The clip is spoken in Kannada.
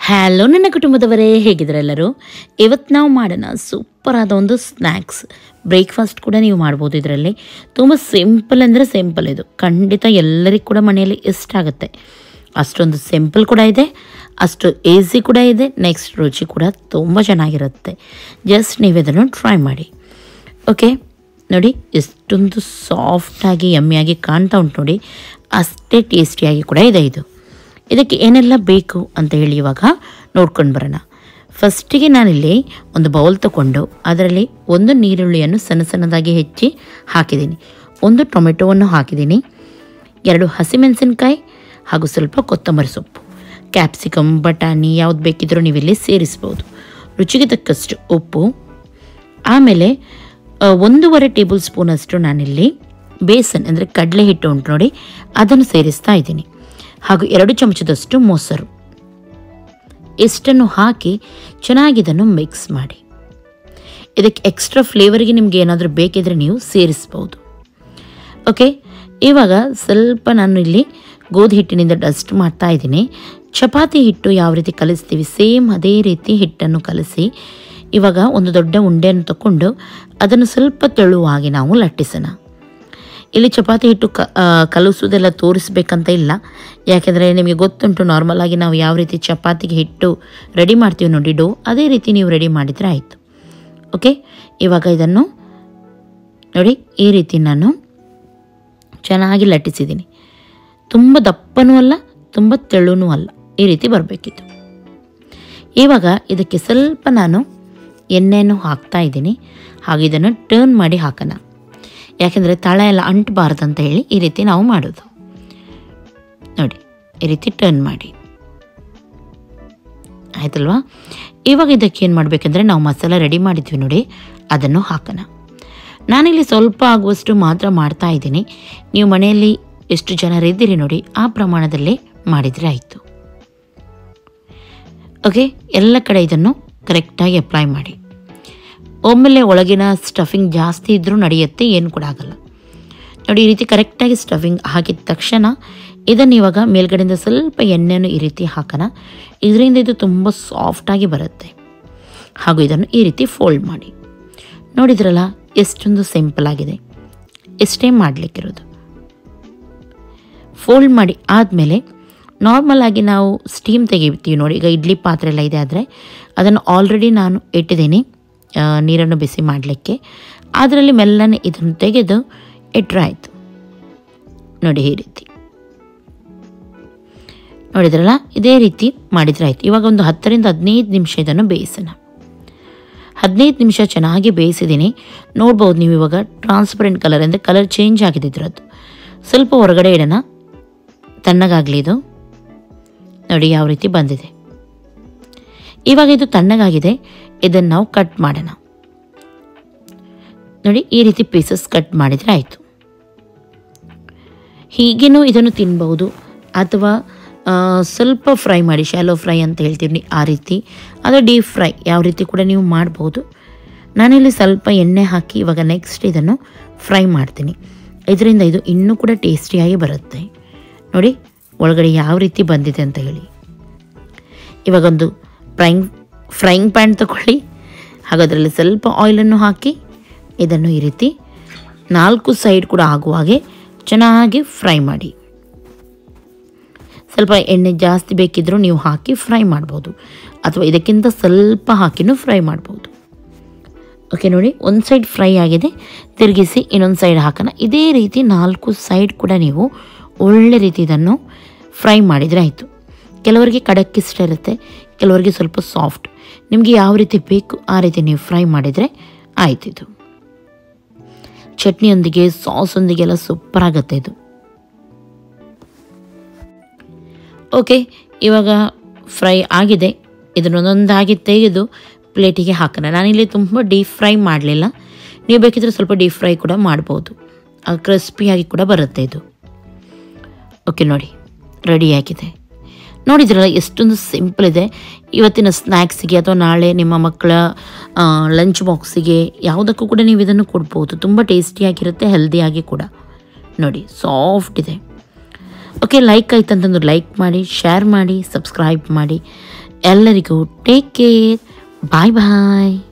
ಹ್ಯಾಲೋ ನನ್ನ ಕುಟುಂಬದವರೇ ಹೇಗಿದ್ದಾರೆ ಎಲ್ಲರೂ ಇವತ್ತು ನಾವು ಮಾಡೋಣ ಸೂಪರ್ ಆದ ಒಂದು ಸ್ನ್ಯಾಕ್ಸ್ ಬ್ರೇಕ್ಫಾಸ್ಟ್ ಕೂಡ ನೀವು ಮಾಡ್ಬೋದು ಇದರಲ್ಲಿ ತುಂಬ ಸಿಂಪಲ್ ಅಂದರೆ ಸಿಂಪಲ್ ಇದು ಖಂಡಿತ ಎಲ್ಲರಿಗೂ ಕೂಡ ಮನೆಯಲ್ಲಿ ಇಷ್ಟ ಆಗುತ್ತೆ ಅಷ್ಟೊಂದು ಸಿಂಪಲ್ ಕೂಡ ಇದೆ ಅಷ್ಟು ಈಸಿ ಕೂಡ ಇದೆ ನೆಕ್ಸ್ಟ್ ರುಚಿ ಕೂಡ ತುಂಬ ಚೆನ್ನಾಗಿರುತ್ತೆ ಜಸ್ಟ್ ನೀವು ಇದನ್ನು ಟ್ರೈ ಮಾಡಿ ಓಕೆ ನೋಡಿ ಎಷ್ಟೊಂದು ಸಾಫ್ಟಾಗಿ ಯಮ್ಮಿಯಾಗಿ ಕಾಣ್ತಾ ಉಂಟು ನೋಡಿ ಅಷ್ಟೇ ಟೇಸ್ಟಿಯಾಗಿ ಕೂಡ ಇದೆ ಇದು ಇದಕ್ಕೆ ಏನೆಲ್ಲ ಬೇಕು ಅಂತ ಹೇಳಿ ಇವಾಗ ನೋಡ್ಕೊಂಡು ಬರೋಣ ಫಸ್ಟಿಗೆ ನಾನಿಲ್ಲಿ ಒಂದು ಬೌಲ್ ತಗೊಂಡು ಅದರಲ್ಲಿ ಒಂದು ನೀರುಳ್ಳಿಯನ್ನು ಸಣ್ಣ ಸಣ್ಣದಾಗಿ ಹೆಚ್ಚಿ ಹಾಕಿದ್ದೀನಿ ಒಂದು ಟೊಮೆಟೊವನ್ನು ಹಾಕಿದ್ದೀನಿ ಎರಡು ಹಸಿಮೆಣಸಿನ್ಕಾಯಿ ಹಾಗೂ ಸ್ವಲ್ಪ ಕೊತ್ತಂಬರಿ ಸೊಪ್ಪು ಕ್ಯಾಪ್ಸಿಕಮ್ ಬಟಾಣಿ ಯಾವ್ದು ಬೇಕಿದ್ರೂ ನೀವಿಲ್ಲಿ ಸೇರಿಸ್ಬೋದು ರುಚಿಗೆ ತಕ್ಕಷ್ಟು ಉಪ್ಪು ಆಮೇಲೆ ಆ, ಒಂದೂವರೆ ಟೇಬಲ್ ಸ್ಪೂನಷ್ಟು ನಾನಿಲ್ಲಿ ಬೇಸನ್ ಅಂದರೆ ಕಡಲೆ ಹಿಟ್ಟು ಉಂಟು ನೋಡಿ ಅದನ್ನು ಸೇರಿಸ್ತಾ ಇದ್ದೀನಿ ಹಾಗೂ ಎರಡು ಚಮಚದಷ್ಟು ಮೊಸರು ಇಷ್ಟನ್ನು ಹಾಕಿ ಚೆನ್ನಾಗಿ ಇದನ್ನು ಮಿಕ್ಸ್ ಮಾಡಿ ಇದಕ್ಕೆ ಎಕ್ಸ್ಟ್ರಾ ಫ್ಲೇವರ್ಗೆ ನಿಮ್ಗೆ ಏನಾದರೂ ಬೇಕಿದ್ರೆ ನೀವು ಸೇರಿಸ್ಬೋದು ಓಕೆ ಇವಾಗ ಸ್ವಲ್ಪ ನಾನು ಇಲ್ಲಿ ಗೋಧಿ ಹಿಟ್ಟಿನಿಂದ ಡಸ್ಟ್ ಮಾಡ್ತಾ ಇದ್ದೀನಿ ಚಪಾತಿ ಹಿಟ್ಟು ಯಾವ ರೀತಿ ಕಲಿಸ್ತೀವಿ ಸೇಮ್ ಅದೇ ರೀತಿ ಹಿಟ್ಟನ್ನು ಕಲಸಿ ಇವಾಗ ಒಂದು ದೊಡ್ಡ ಉಂಡೆಯನ್ನು ತಗೊಂಡು ಅದನ್ನು ಸ್ವಲ್ಪ ತೆಳುವಾಗಿ ನಾವು ಲಟ್ಟಿಸೋಣ ಇಲ್ಲಿ ಚಪಾತಿ ಹಿಟ್ಟು ಕ ಆ, ಕಲಸುವುದೆಲ್ಲ ತೋರಿಸ್ಬೇಕಂತ ಇಲ್ಲ ಯಾಕೆಂದರೆ ನಿಮಗೆ ಗೊತ್ತುಂಟು ನಾರ್ಮಲ್ ಆಗಿ ನಾವು ಯಾವ ರೀತಿ ಚಪಾತಿಗೆ ಹಿಟ್ಟು ರೆಡಿ ಮಾಡ್ತೀವಿ ನೋಡಿ ಡೋ ಅದೇ ರೀತಿ ನೀವು ರೆಡಿ ಮಾಡಿದರೆ ಆಯಿತು ಓಕೆ ಇವಾಗ ಇದನ್ನು ನೋಡಿ ಈ ರೀತಿ ನಾನು ಚೆನ್ನಾಗಿ ಲಟ್ಟಿಸಿದ್ದೀನಿ ತುಂಬ ದಪ್ಪನೂ ಅಲ್ಲ ತುಂಬ ತೆಳುನೂ ಅಲ್ಲ ಈ ರೀತಿ ಬರಬೇಕಿತ್ತು ಇವಾಗ ಇದಕ್ಕೆ ಸ್ವಲ್ಪ ನಾನು ಎಣ್ಣೆಯನ್ನು ಹಾಕ್ತಾ ಇದ್ದೀನಿ ಹಾಗೆ ಇದನ್ನು ಟರ್ನ್ ಮಾಡಿ ಹಾಕೋಣ ಯಾಕೆಂದರೆ ತಳ ಎಲ್ಲ ಅಂಟಬಾರ್ದು ಅಂತ ಹೇಳಿ ಈ ರೀತಿ ನಾವು ಮಾಡೋದು ನೋಡಿ ಈ ರೀತಿ ಟರ್ನ್ ಮಾಡಿ ಆಯ್ತಲ್ವಾ ಇವಾಗ ಇದಕ್ಕೆ ಏನು ಮಾಡಬೇಕಂದ್ರೆ ನಾವು ಮಸಾಲ ರೆಡಿ ಮಾಡಿದ್ವಿ ನೋಡಿ ಅದನ್ನು ಹಾಕೋಣ ನಾನಿಲ್ಲಿ ಸ್ವಲ್ಪ ಆಗುವಷ್ಟು ಮಾತ್ರ ಮಾಡ್ತಾ ಇದ್ದೀನಿ ನೀವು ಮನೆಯಲ್ಲಿ ಎಷ್ಟು ಜನರಿದ್ದೀರಿ ನೋಡಿ ಆ ಪ್ರಮಾಣದಲ್ಲಿ ಮಾಡಿದರೆ ಆಯಿತು ಓಕೆ ಎಲ್ಲ ಕಡೆ ಇದನ್ನು ಕರೆಕ್ಟಾಗಿ ಅಪ್ಲೈ ಮಾಡಿ ಒಮ್ಮೆಲೆ ಒಳಗಿನ ಸ್ಟಫಿಂಗ್ ಜಾಸ್ತಿ ಇದ್ದರೂ ನಡೆಯುತ್ತೆ ಏನು ಕೂಡ ಆಗಲ್ಲ ನೋಡಿ ಈ ರೀತಿ ಕರೆಕ್ಟಾಗಿ ಸ್ಟಫಿಂಗ್ ಹಾಕಿದ ತಕ್ಷಣ ಇದನ್ನು ಇವಾಗ ಮೇಲ್ಗಡೆಯಿಂದ ಸ್ವಲ್ಪ ಎಣ್ಣೆಯನ್ನು ಈ ರೀತಿ ಹಾಕೋಣ ಇದರಿಂದ ಇದು ತುಂಬ ಸಾಫ್ಟಾಗಿ ಬರುತ್ತೆ ಹಾಗೂ ಇದನ್ನು ಈ ರೀತಿ ಫೋಲ್ಡ್ ಮಾಡಿ ನೋಡಿದ್ರಲ್ಲ ಎಷ್ಟೊಂದು ಸಿಂಪಲ್ ಆಗಿದೆ ಎಷ್ಟೇ ಮಾಡಲಿಕ್ಕಿರೋದು ಫೋಲ್ಡ್ ಮಾಡಿ ಆದಮೇಲೆ ನಾರ್ಮಲ್ ಆಗಿ ನಾವು ಸ್ಟೀಮ್ ತೆಗಿತೀವಿ ನೋಡಿ ಈಗ ಇಡ್ಲಿ ಪಾತ್ರೆ ಎಲ್ಲ ಇದೆ ಆದರೆ ಅದನ್ನು ಆಲ್ರೆಡಿ ನಾನು ಇಟ್ಟಿದ್ದೀನಿ ಆ, ನೀರನ್ನು ಬಿಸಿ ಮಾಡಲಿಕ್ಕೆ ಅದರಲ್ಲಿ ಮೆಲ್ಲನೆ ಇದನ್ನು ತೆಗೆದು ಇಟ್ಟರೆ ಆಯಿತು ನೋಡಿ ಈ ರೀತಿ ನೋಡಿದ್ರಲ್ಲ ಇದೇ ರೀತಿ ಮಾಡಿದರೆ ಆಯಿತು ಇವಾಗ ಒಂದು ಹತ್ತರಿಂದ ಹದಿನೈದು ನಿಮಿಷ ಇದನ್ನು ಬೇಯಿಸೋಣ ಹದಿನೈದು ನಿಮಿಷ ಚೆನ್ನಾಗಿ ಬೇಯಿಸಿದ್ದೀನಿ ನೋಡ್ಬೋದು ನೀವು ಇವಾಗ ಟ್ರಾನ್ಸ್ಪರೆಂಟ್ ಕಲರ್ ಅಂದರೆ ಕಲರ್ ಚೇಂಜ್ ಆಗಿದೆ ಇದ್ರದ್ದು ಸ್ವಲ್ಪ ಹೊರಗಡೆ ಇಡೋಣ ತಣ್ಣಗಾಗಲಿ ಇದು ನೋಡಿ ಯಾವ ರೀತಿ ಬಂದಿದೆ ಇವಾಗ ಇದು ತಣ್ಣಗಾಗಿದೆ ಇದನ್ನು ನಾವು ಕಟ್ ಮಾಡೋಣ ನೋಡಿ ಈ ರೀತಿ ಪೀಸಸ್ ಕಟ್ ಮಾಡಿದರೆ ಆಯಿತು ಹೀಗೇನೂ ಇದನ್ನು ತಿನ್ಬಹುದು ಅಥವಾ ಆ, ಸ್ವಲ್ಪ ಫ್ರೈ ಮಾಡಿ ಶಾಲೋ ಫ್ರೈ ಅಂತ ಹೇಳ್ತೀವಿ ಆ ರೀತಿ ಅದು ಡೀಪ್ ಫ್ರೈ ಯಾವ ರೀತಿ ಕೂಡ ನೀವು ಮಾಡ್ಬೋದು ನಾನಿಲ್ಲಿ ಸ್ವಲ್ಪ ಎಣ್ಣೆ ಹಾಕಿ ಇವಾಗ ನೆಕ್ಸ್ಟ್ ಇದನ್ನು ಫ್ರೈ ಮಾಡ್ತೀನಿ ಇದರಿಂದ ಇದು ಇನ್ನೂ ಕೂಡ ಟೇಸ್ಟಿಯಾಗಿ ಬರುತ್ತೆ ನೋಡಿ ಒಳಗಡೆ ಯಾವ ರೀತಿ ಬಂದಿದೆ ಅಂತ ಹೇಳಿ ಇವಾಗೊಂದು ಫ್ರೈಂಗ್ ಫ್ರೈಯಿಂಗ್ ಪ್ಯಾನ್ ತಗೊಳ್ಳಿ ಹಾಗೂ ಅದರಲ್ಲಿ ಸ್ವಲ್ಪ ಆಯಿಲನ್ನು ಹಾಕಿ ಇದನ್ನು ಈ ರೀತಿ ನಾಲ್ಕು ಸೈಡ್ ಕೂಡ ಆಗುವ ಹಾಗೆ ಚೆನ್ನಾಗಿ ಫ್ರೈ ಮಾಡಿ ಸ್ವಲ್ಪ ಎಣ್ಣೆ ಜಾಸ್ತಿ ಬೇಕಿದ್ದರೂ ನೀವು ಹಾಕಿ ಫ್ರೈ ಮಾಡ್ಬೋದು ಅಥವಾ ಇದಕ್ಕಿಂತ ಸ್ವಲ್ಪ ಹಾಕಿನೂ ಫ್ರೈ ಮಾಡ್ಬೋದು ಓಕೆ ನೋಡಿ ಒಂದು ಸೈಡ್ ಫ್ರೈ ಆಗಿದೆ ತಿರುಗಿಸಿ ಇನ್ನೊಂದು ಸೈಡ್ ಹಾಕೋಣ ಇದೇ ರೀತಿ ನಾಲ್ಕು ಸೈಡ್ ಕೂಡ ನೀವು ಒಳ್ಳೆ ರೀತಿ ಇದನ್ನು ಫ್ರೈ ಮಾಡಿದರೆ ಆಯಿತು ಕೆಲವರಿಗೆ ಖಡಕ್ ಇಷ್ಟ ಇರುತ್ತೆ ಕೆಲವರಿಗೆ ಸ್ವಲ್ಪ ಸಾಫ್ಟ್ ನಿಮಗೆ ಯಾವ ರೀತಿ ಬೇಕು ಆ ರೀತಿ ನೀವು ಫ್ರೈ ಮಾಡಿದರೆ ಆಯ್ತು ಇದು ಚಟ್ನಿಯೊಂದಿಗೆ ಸಾಸೊಂದಿಗೆ ಎಲ್ಲ ಸೂಪರ್ ಆಗುತ್ತೆ ಇದು ಓಕೆ ಇವಾಗ ಫ್ರೈ ಆಗಿದೆ ಇದನ್ನೊಂದೊಂದಾಗಿ ತೆಗೆದು ಪ್ಲೇಟಿಗೆ ಹಾಕೋಣ ನಾನಿಲ್ಲಿ ತುಂಬ ಡೀಪ್ ಫ್ರೈ ಮಾಡಲಿಲ್ಲ ನೀವು ಬೇಕಿದ್ರೆ ಸ್ವಲ್ಪ ಡೀಪ್ ಫ್ರೈ ಕೂಡ ಮಾಡ್ಬೋದು ಕ್ರಿಸ್ಪಿಯಾಗಿ ಕೂಡ ಬರುತ್ತೆ ಇದು ಓಕೆ ನೋಡಿ ರೆಡಿಯಾಗಿದೆ ನೋಡಿದ್ರಲ್ಲ ಎಷ್ಟೊಂದು ಸಿಂಪಲ್ ಇದೆ ಇವತ್ತಿನ ಸ್ನ್ಯಾಕ್ಸಿಗೆ ಅಥವಾ ನಾಳೆ ನಿಮ್ಮ ಮಕ್ಕಳ ಲಂಚ್ ಬಾಕ್ಸಿಗೆ ಯಾವುದಕ್ಕೂ ಕೂಡ ನೀವು ಇದನ್ನು ಕೊಡ್ಬೋದು ತುಂಬ ಟೇಸ್ಟಿಯಾಗಿರುತ್ತೆ ಹೆಲ್ದಿಯಾಗಿ ಕೂಡ ನೋಡಿ ಸಾಫ್ಟ್ ಇದೆ ಓಕೆ ಲೈಕ್ ಆಯ್ತು ಅಂತಂದ್ರೆ ಲೈಕ್ ಮಾಡಿ ಶೇರ್ ಮಾಡಿ ಸಬ್ಸ್ಕ್ರೈಬ್ ಮಾಡಿ ಎಲ್ಲರಿಗೂ ಟೇಕ್ ಕೇರ್ ಬಾಯ್ ಬಾಯ್